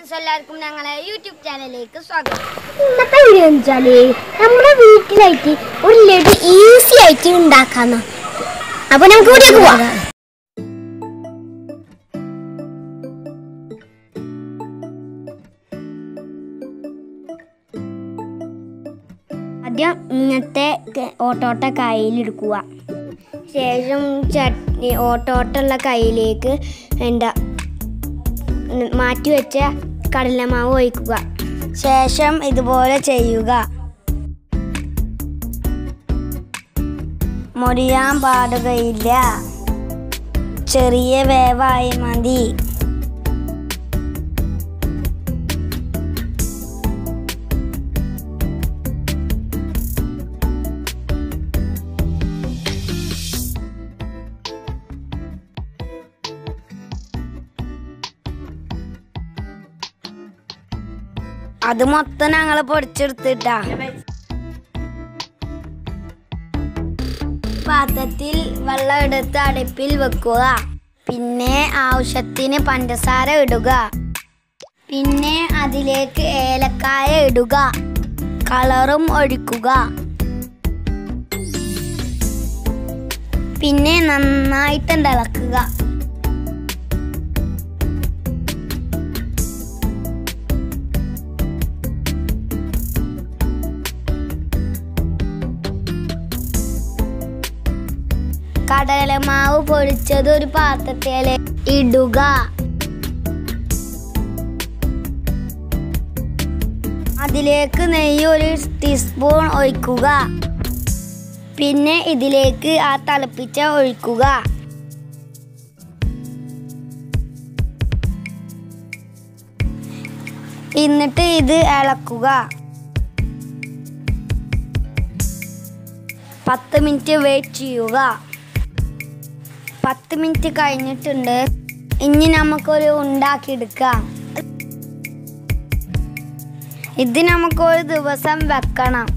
friends എല്ലാവർക്കും ഞങ്ങളെ YouTube ചാനലിലേക്ക് സ്വാഗതം ഇന്നത്തെ വീഡിയോ എന്ന് വെച്ചാല് നമ്മുടെ വീട്ടിലായിട്ട് ഒരു ലഡു ഈസി ആയിട്ട് ഉണ്ടാക്കാന്ന് അപ്പൊ നമുക്ക് വീട്ടിലേക്ക് പോവാം ആദ്യം ഇങ്ങനത്തെ ഓട്ടോട്ട കയ്യിലെടുക്കുക ശേഷം ചട്നി ഓട്ടോട്ടുള്ള കയ്യിലേക്ക് എന്താ മാറ്റി വെച്ച കടലമാവ് ഒഴിക്കുക ശേഷം ഇതുപോലെ ചെയ്യുക മൊരിയാൻ പാടുകയില്ല ചെറിയ വേവായി മതി അത് മൊത്തം ഞങ്ങൾ പൊടിച്ചെടുത്തിട്ടാ പാത്രത്തിൽ വെള്ളം എടുത്ത് അടുപ്പിൽ വെക്കുക പിന്നെ ആവശ്യത്തിന് പഞ്ചസാര ഇടുക പിന്നെ അതിലേക്ക് ഏലക്കായ ഇടുക കളറും ഒഴിക്കുക പിന്നെ നന്നായിട്ട് ഇളക്കുക കടലമാവ് പൊടിച്ചത് ഒരു പാത്രത്തിൽ ഇടുക അതിലേക്ക് നെയ്യ് ഒരു ടീസ്പൂൺ ഒഴിക്കുക പിന്നെ ഇതിലേക്ക് ആ തിളപ്പിച്ച ഒഴിക്കുക എന്നിട്ട് ഇത് ഇളക്കുക പത്ത് മിനിറ്റ് വെയിറ്റ് ചെയ്യുക പത്ത് മിനിറ്റ് കഴിഞ്ഞിട്ടുണ്ട് ഇനി നമുക്കൊരു ഉണ്ടാക്കിയെടുക്കാം ഇത് നമുക്കൊരു ദിവസം വെക്കണം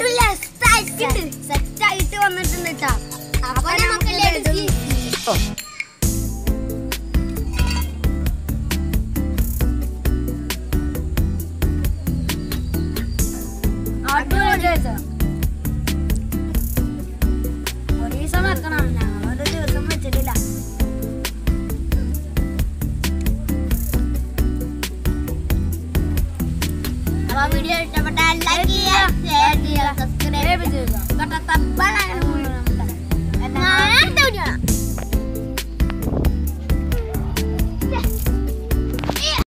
സെറ്റായിട്ട് വന്നിട്ടുണ്ട് കേട്ടോ അപ്പൊ നമുക്ക് ലഡു